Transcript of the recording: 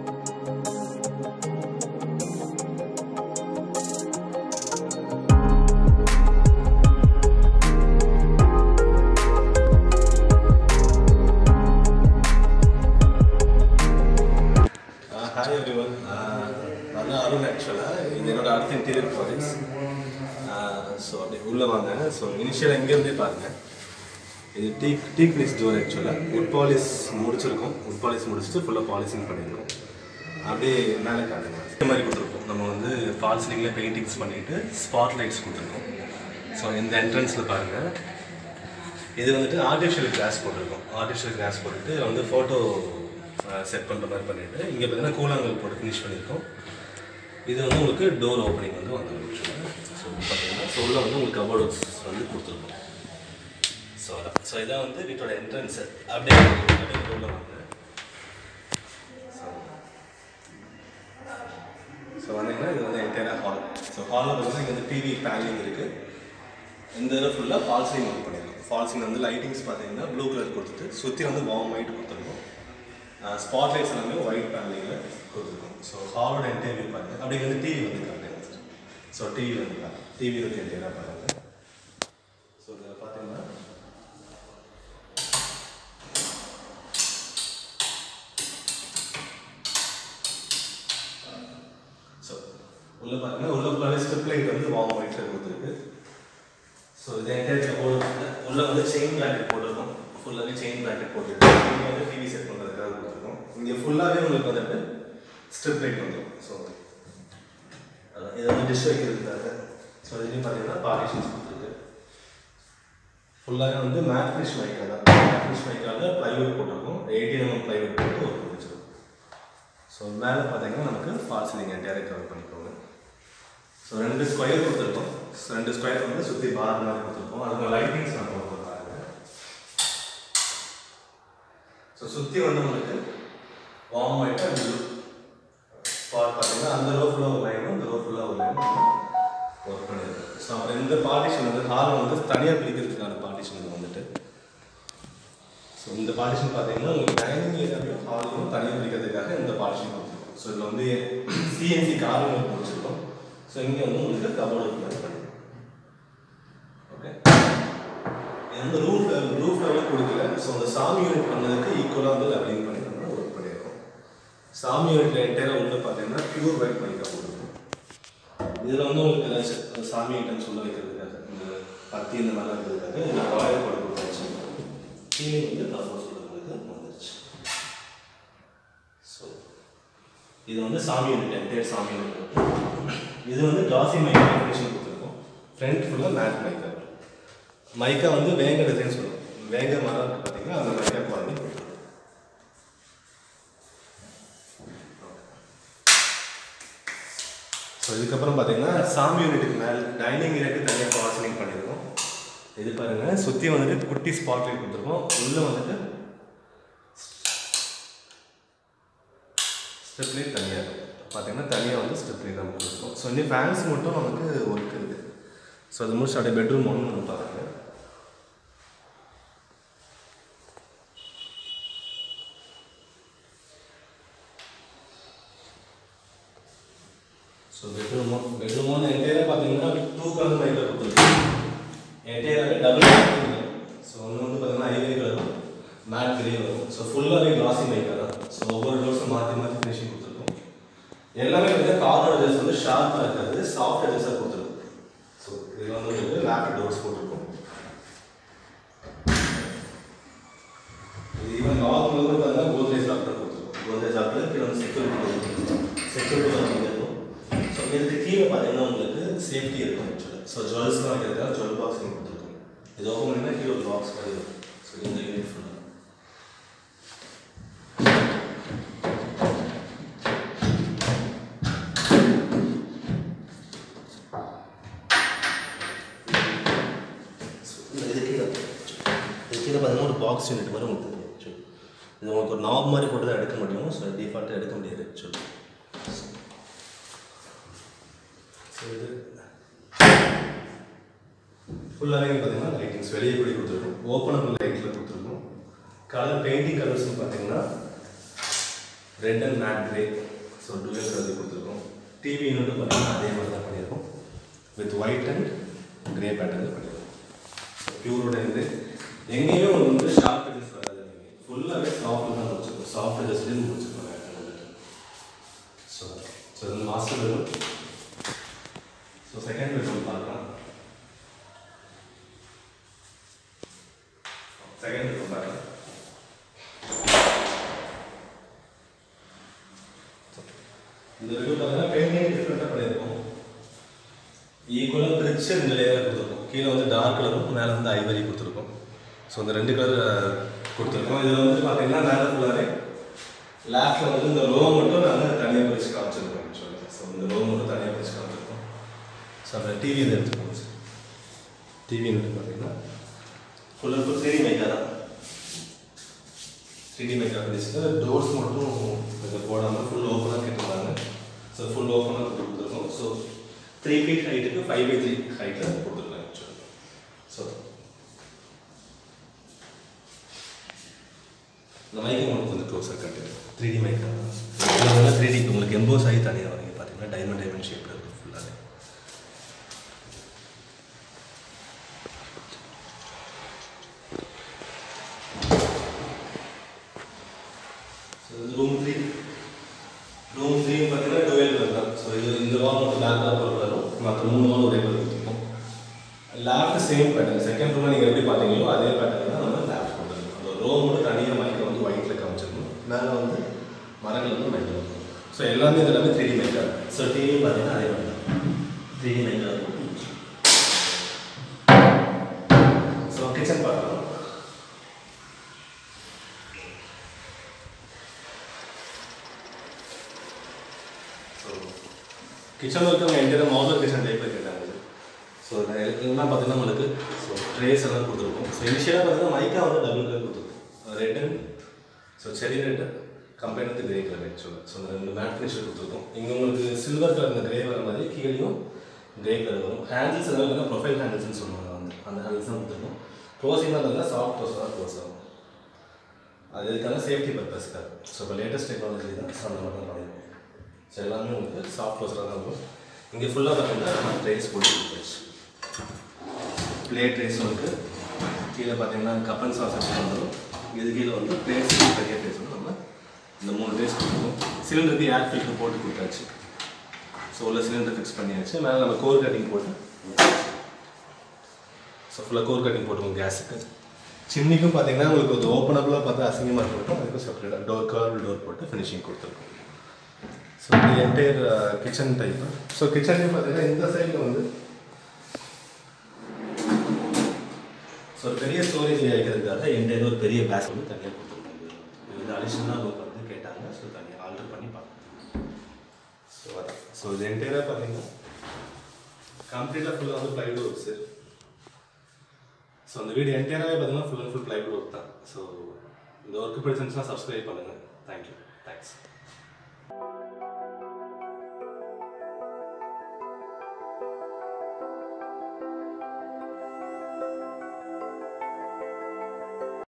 Hi every one நான் தான் அருண் ஆக்சுவலாக இது என்னோட அடுத்த இன்டீரியர் ப்ராஜெக்ட்ஸ் ஸோ அப்படி உள்ளே வாங்க ஸோ இனிஷியலாக இங்கேருந்தே பாருங்கள் இது டீ டீ ஃபினிஷ் டோர் ஆக்சுவலாக உட் பாலிஷ் முடிச்சிருக்கோம் உட் பாலிஷ் முடிச்சுட்டு ஃபுல்லாக பாலிஷிங் பண்ணியிருக்கோம் அப்படியே மேலே காட்டுங்க இந்த மாதிரி கொடுத்துருக்கோம் நம்ம வந்து ஃபால் சீலிங்கில் பெயிண்டிங்ஸ் பண்ணிட்டு ஸ்பாட் லைட்ஸ் கொடுத்துருக்கோம் ஸோ இந்த என்ட்ரன்ஸில் பாருங்கள் இது வந்துட்டு ஆர்டிஃபிஷியல் கிளாஸ் போட்டிருக்கோம் ஆர்டிஃபிஷியல் கிளாஸ் போட்டுட்டு இதுல வந்து ஃபோட்டோ செட் பண்ணுற மாதிரி பண்ணிட்டு இங்கே பார்த்தீங்கன்னா கூழாங்கல் போட்டு ஃபினிஷ் பண்ணியிருக்கோம் இது வந்து உங்களுக்கு டோர் ஓப்பனிங் வந்து வந்துடும் ஸோ பார்த்தீங்கன்னா ஸோ உள்ள வந்து உங்களுக்கு கபோர்ட்ஸ் வந்து கொடுத்துருக்கோம் ஸோ அதான் ஸோ இதான் வந்து வீட்டோட என்ட்ரன்ஸு அப்படியே அப்படியே உள்ள வாங்க ஸோ வந்தீங்கன்னா இது வந்து என்டையராக ஹால் ஸோ ஹாலில் பார்த்தீங்கன்னா இங்கே வந்து டிவி பேனலிங் இருக்குது இந்த இதில் ஃபுல்லாக ஃபால்ஸிங் ஒர்க் பண்ணியிருக்கோம் ஃபால்ஸிங் வந்து லைட்டிங்ஸ் பார்த்தீங்கன்னா ப்ளூ கலர் கொடுத்துட்டு சுற்றி வந்து வார்ம் ஒயிட் கொடுத்துருக்கோம் ஸ்பாட் லைட்ஸ் எல்லாமே ஒயிட் பேனலிங்கில் கொடுத்துருக்கோம் ஸோ ஹாலோட என்டையர் வியூ பாருங்கள் அப்படி வந்து டிவி வந்து காட்டுங்க ஸோ டிவி வந்து டிவி வந்து என்டையராக பாருங்கள் ஸோ இதில் பார்த்தீங்கன்னா ஸோ உள்ள பாருங்க உள்ள ஃபுல்லாகவே ஸ்ட்ரிப் லைட் வந்து வார்ம் ஒயிட்டில் கொடுத்துருக்கு ஸோ இது என்டையர் போர்டு உள்ள வந்து செயின் பிளாக்கெட் போட்டிருக்கோம் ஃபுல்லாகவே செயின் பிளாக்கெட் போட்டுருக்கோம் இங்கே வந்து டிவி செட் பண்ணுறதுக்காக கொடுத்துருக்கோம் இங்கே ஃபுல்லாகவே உங்களுக்கு வந்துட்டு ஸ்ட்ரிப் லைட் வந்துடும் ஸோ இது வந்து டிஷ் வைக்கிறதுக்காக ஸோ இதுலேயும் பார்த்தீங்கன்னா பார்ட்டிஷன்ஸ் கொடுத்துருக்கு ஃபுல்லாகவே வந்து மேட் ஃபினிஷ் மைக்கா தான் மேட் ஃபினிஷ் மைக்கால ப்ளைவுட் போட்டிருக்கோம் எயிட்டீன் எம்எம் ப்ளைவுட் போட்டு ஒர்க் வச்சிருக்கோம் ஸோ மேலே பார்த்தீங்கன்னா நமக்கு ஃபால் சீலிங் என்டையராக கவர் பண்ணிக்கோங்க ஸோ ரெண்டு ஸ்கொயர் கொடுத்துருக்கோம் ஸோ ரெண்டு ஸ்கொயர் வந்து சுற்றி பார் மாதிரி கொடுத்துருக்கோம் அதுக்கு லைட்டிங்ஸ் நான் போட்டு பாருங்க ஸோ சுற்றி வந்து உங்களுக்கு வார்ம் ஒயிட்டாக ப்ளூ ஸ்பாட் பார்த்தீங்கன்னா அந்த ரோ ஃபுல்லாக ஒரு லைனும் இந்த ரோ ஃபுல்லாக ஒரு லைனும் ஒர்க் பண்ணியிருக்கோம் ஸோ அப்புறம் இந்த பார்ட்டிஷன் வந்து ஹால் வந்து தனியாக பிரிக்கிறதுக்கான பார்ட்டிஷன் இது வந்துட்டு ஸோ இந்த பார்ட்டிஷன் பார்த்தீங்கன்னா உங்களுக்கு டைனிங் ஏரியாவையும் ஹாலையும் தனியாக பிரிக்கிறதுக்காக இந்த பார்ட்டிஷன் கொடுத்துருக்கோம் ஸோ இதில் வந்து சிஎன்சி கார்னர் முடிச்சிருக்கோம் ஸோ இங்கே வந்து உங்களுக்கு கபோர்டு மாதிரி பண்ணிருக்கோம் ஓகே இது வந்து ரூஃப் ரூஃப் லெவலில் கொடுக்கல ஸோ அந்த சாமி யூனிட் பண்ணதுக்கு ஈக்குவலாக வந்து லெவலிங் பண்ணி நம்ம ஒர்க் பண்ணியிருக்கோம் சாமி யூனிட்ல என்டையராக உள்ள பார்த்தீங்கன்னா பியூர் ஒயிட் பண்ணி தான் கொடுக்கும் இதில் வந்து உங்களுக்கு ஏதாச்சும் சாமி ஐட்டம்ஸ் உள்ள வைக்கிறதுக்காக இந்த பத்தி இந்த மாதிரிலாம் இருக்கிறதுக்காக இந்த ராயல் போட கொடுத்தாச்சு கீழே வந்து கபோர்ட் சொல்லுறதுக்கு வந்துருச்சு ஸோ இது வந்து சாமி யூனிட் என்டையர் சாமி யூனிட் இது வந்து கிளாசி மைக்கா ஃபினிஷிங் கொடுத்துருக்கோம் ஃப்ரண்ட் ஃபுல்லாக மேட் மைக்கா மைக்கா வந்து வேங்க டிசைன் சொல்லுவோம் வேங்க மரம் இருக்கு பார்த்தீங்கன்னா அந்த மைக்கா குவாலிட்டி கொடுத்துருக்கோம் ஸோ இதுக்கப்புறம் பார்த்தீங்கன்னா சாமி யூனிட்டுக்கு மேலே டைனிங் யூனிட் தனியாக பாசனிங் பண்ணியிருக்கோம் இது பாருங்க சுற்றி வந்துட்டு குட்டி ஸ்பாட் லைட் கொடுத்துருக்கோம் உள்ளே வந்துட்டு ஸ்ட்ரிப் லைட் தனியாக இருக்கும் பார்த்தீங்கன்னா தனியாக வந்து ஸ்ட்ரிப் லைட் நம்ம கொடுத்துருக்கோம் ஸோ இன்னும் ஃபேன்ஸ் மட்டும் நமக்கு ஒர்க் இருக்குது ஸோ அது முடிச்சு அப்படியே பெட்ரூம் ஒன்று நம்ம பாருங்க ஸோ பெட்ரூம் பெட்ரூம் வந்து என்டையராக பார்த்தீங்கன்னா டூ கலர் லைட்டில் கொடுத்துருக்கோம் என்டையராகவே டபுள் ஸோ ஒன்று வந்து பார்த்தீங்கன்னா ஐவே கலரும் மேட் கிரே வரும் ஸோ ஃபுல்லாகவே கிளாசி மைக்காக தான் ஸோ ஒவ்வொரு டோர்ஸும் மாற்றி மாற்றி ஃபினிஷிங் கொடுத்துருக்கோம் எல்லாமே வந்து கார்னர் எட்ஜஸ் வந்து ஷார்ப்பாக இருக்காது சாஃப்ட் எட்ஜஸாக கொடுத்துருக்கோம் ஸோ இதில் வந்து உங்களுக்கு லேப் டோர்ஸ் போட்டிருக்கோம் இது ஈவன் நார்மல் வந்து பார்த்தீங்கன்னா கோத்ரேஜ் லாக்கர் கொடுத்துருக்கோம் கோத்ரேஜ் லாக்கர் கீழே வந்து செக்யூரிட்டி கொடுத்துருக்கோம் செக்யூரிட்டி லாக் இருக்கும் ஸோ இதுக்கு கீழே பார்த்தீங்கன்னா உங்களுக்கு சேஃப்டி இருக்கும் ஆக்சுவலாக ஸோ ஜுவல்ஸ்லாம் வைக்கிறதுக்காக ஜுவல் பாக்ஸ் கொடுத்துருக்கோம் இது ஓப்பன் பண்ணிங்கன்னா கீழே ஒரு பாக்ஸ் மாதிரி இருக்கும் ஸோ இந்த யூனிட் ஃபுல்லாக இது கீழே இது கீழே பார்த்தீங்கன்னா ஒரு பாக்ஸ் யூனிட் மாதிரி உங்களுக்கு தெரியும் actually. இது உங்களுக்கு ஒரு நாப் மாதிரி போட்டு தான் எடுக்க முடியும் ஸோ டிஃபால்ட்டாக எடுக்க முடியாது ஆக்சுவலி ஸோ இது ஃபுல்லாகவே பார்த்தீங்கன்னா லைட்டிங்ஸ் வெளியே கூட கொடுத்துருக்கோம் ஓப்பனபிள் லைட்டில் கொடுத்துருக்கோம் கலர் பெயிண்டிங் கலர்ஸ்னு பார்த்தீங்கன்னா red and matte grey so dual colour கொடுத்துருக்கோம் டிவி யூனிட் பார்த்தீங்கன்னா அதே மாதிரி தான் பண்ணியிருக்கோம் வித் ஒயிட் அண்ட் கிரே பேட்டர்னில் பண்ணியிருக்கோம் ஸோ பியூரோட இது எங்கேயுமே உங்களுக்கு வந்து ஷார்ப் எஜஸ் வராது நீங்கள் ஃபுல்லாகவே சாஃப்ட் தான் முடிச்சிருக்கோம் சாஃப்ட் எஜஸ்லேயே முடிச்சிருக்கோம் ஸோ ஸோ இது master bedroom so second bedroom பார்க்கலாம் செகண்ட் பெட்ரூம் பார்க்கலாம் இந்த வீடு பார்த்தீங்கன்னா பெயிண்டிங் டிஃப்ரெண்ட்டாக பண்ணியிருக்கோம் ஈக்குவலாக பிரிச்சு ரெண்டு லேயர் கொடுத்துருக்கோம் கீழே வந்து டார்க் கலரும் மேலே வந்து ஐவரி கொடுத்துருக்கோம் ஸோ இந்த ரெண்டு கலர் கொடுத்துருக்கோம் இதில் வந்து பார்த்தீங்கன்னா மேலே ஃபுல்லாகவே லேஃப்டில் வந்து இந்த ரோ மட்டும் நாங்கள் தனியாக பிரிச்சு காமிச்சிருக்கோம் ஆக்சுவலாக ஸோ இந்த ரோ மட்டும் தனியாக பிரிச்சு காமிச்சிருக்கோம் ஸோ அந்த டிவி இதை எடுத்துக்கோங்க சார் டிவி வந்து பார்த்தீங்கன்னா full and full three mica தான் த்ரீ டி மேக்கா ஃபினிஷில் டோர்ஸ் மட்டும் இதை போடாமல் ஃபுல் ஓப்பனாக கேட்டிருந்தாங்க ஸோ ஃபுல் ஓப்பனாக கொடுத்துருக்கோம் ஸோ த்ரீ ஃபீட் ஹைட்டுக்கு ஃபைவ் பை த்ரீ ஹைட்டில் கொடுத்துருக்காங்க ஆக்சுவலாக ஸோ இந்த மைக்கை மட்டும் கொஞ்சம் க்ளோஸாக கட்டு three D mica three D உங்களுக்கு எம்போஸ் ஆகி தனியாக வரீங்க பார்த்தீங்கன்னா டைமண்ட் டைமண்ட் ஷேப்பில் இருக்கும் ஃபுல்லாகவே ரூம் த்ரீ ரூம் த்ரீ பார்த்தீங்கன்னா டுவெல் கலர் தான் ஸோ இது இந்த வால் மட்டும் பேக் கலர் ஒரு கலரும் மற்ற மூணு வால் ஒரே கலர் கொடுத்துருக்கோம் லேஃப்ட் சேம் பேட்டர்ன் செகண்ட் ரூமில் நீங்கள் எப்படி பார்த்தீங்களோ அதே பேட்டர்ன் தான் நம்ம லேஃப்ட் கொடுத்துருக்கோம் அந்த ரோ மட்டும் தனியாக மைக்கை வந்து ஒயிட்டில் காமிச்சிருக்கணும் மேலே வந்து மரங்கள் வந்து மைக்கில் இருக்கும் ஸோ எல்லாமே இது எல்லாமே three D mica so TV பார்த்தீங்கன்னா அதே மாதிரி தான் three D mica so kitchen பார்க்கலாம் ஸோ கிச்சனில் இருக்கவங்க என்கிட்ட மாடல் கிச்சன் டைப்பில் கேட்டாங்க ஸோ இதெல்லாம் பார்த்தீங்கன்னா உங்களுக்கு ஸோ ட்ரேஸ் எல்லாம் கொடுத்துருக்கோம் ஸோ இனிஷியலாக பார்த்தீங்கன்னா மைக்கா வந்து டபுள் கலர் கொடுத்துருக்கோம் red and so cherry red company வந்து கிரே கலர் ஆக்சுவலாக ஸோ இந்த ரெண்டு மேட் ஃபினிஷர் கொடுத்துருக்கோம் இங்கே உங்களுக்கு சில்வர் கலர் இந்த கிரே வர மாதிரி கீழேயும் கிரே கலர் வரும் ஹேண்டில்ஸ் எல்லாம் பார்த்தீங்கன்னா ப்ரொஃபைல் ஹேண்டில்ஸ்னு சொல்லுவாங்க வந்து அந்த ஹேண்டில்ஸ் தான் கொடுத்துருக்கோம் க்ளோசிங்காக இருந்தால் சாஃப்ட் க்ளோஸ் தான் க்ளோஸ் ஆகும் அது இதுக்கான சேஃப்டி பர்பஸ்க்காக ஸோ இப்போ லேட்டஸ்ட் டெக்னாலஜி தான் ஸோ அந்த மாதிரி தான் பண்ணியிருக்கோம் ஸோ எல்லாமே உங்களுக்கு சாஃப்ட் க்ளோஸராக தான் இருக்கும் இங்கே ஃபுல்லாக பார்த்தீங்கன்னா ட்ரேஸ் போட்டு கொடுத்தாச்சு பிளேட் ட்ரேஸ் வந்து கீழே பார்த்தீங்கன்னா கப்பன் சாஸ் வந்துடும் இது கீழே வந்து பிளேட்ஸ் பெரிய ட்ரேஸ் வந்து நம்ம இந்த மூணு ட்ரேஸ் கொடுத்துருக்கோம் சிலிண்டருக்கு ஏர் ஃபில்டர் போட்டு கொடுத்தாச்சு ஸோ உள்ள சிலிண்டர் ஃபிக்ஸ் பண்ணியாச்சு மேலே நம்ம கோர் கட்டிங் போட்டு ஸோ ஃபுல்லாக கோர் கட்டிங் போட்டுருக்கோம் கேஸுக்கு சிம்னிக்கும் பார்த்தீங்கன்னா உங்களுக்கு ஒரு ஓப்பனபிளாக பார்த்தா அசிங்கமாக இருக்கும் அதுக்கு செப்பரேட்டாக டோர் கர்வ் டோர் போட்டு ஃபினிஷிங் கொடுத்துருக்கோம் ஸோ இது என்டையர் கிச்சன் டைப்பு ஸோ கிச்சன்லேயும் பார்த்தீங்கன்னா இந்த சைடில் வந்து ஸோ ஒரு பெரிய ஸ்டோரேஜ் வைக்கிறதுக்காக என்டையர் ஒரு பெரிய பேஸ் வந்து தனியாக கொடுத்துருக்கோம் இது வந்து அடிஷனலாக அவங்க வந்து கேட்டாங்க ஸோ தனியாக ஆல்டர் பண்ணி பார்க்கணும் ஸோ அதான் ஸோ இது என்டையராக பார்த்தீங்கன்னா கம்ப்ளீட்டாக ஃபுல்லாக வந்து ப்ளைவுட் ஒர்க்ஸு ஸோ அந்த வீடு என்டையராகவே பார்த்தீங்கன்னா full and full plywood work தான் ஸோ இந்த ஒர்க்கு பிடிச்சிருந்துச்சுன்னா சப்ஸ்கிரைப் பண்ணுங்கள் தேங்க்யூ தேங்க்ஸ்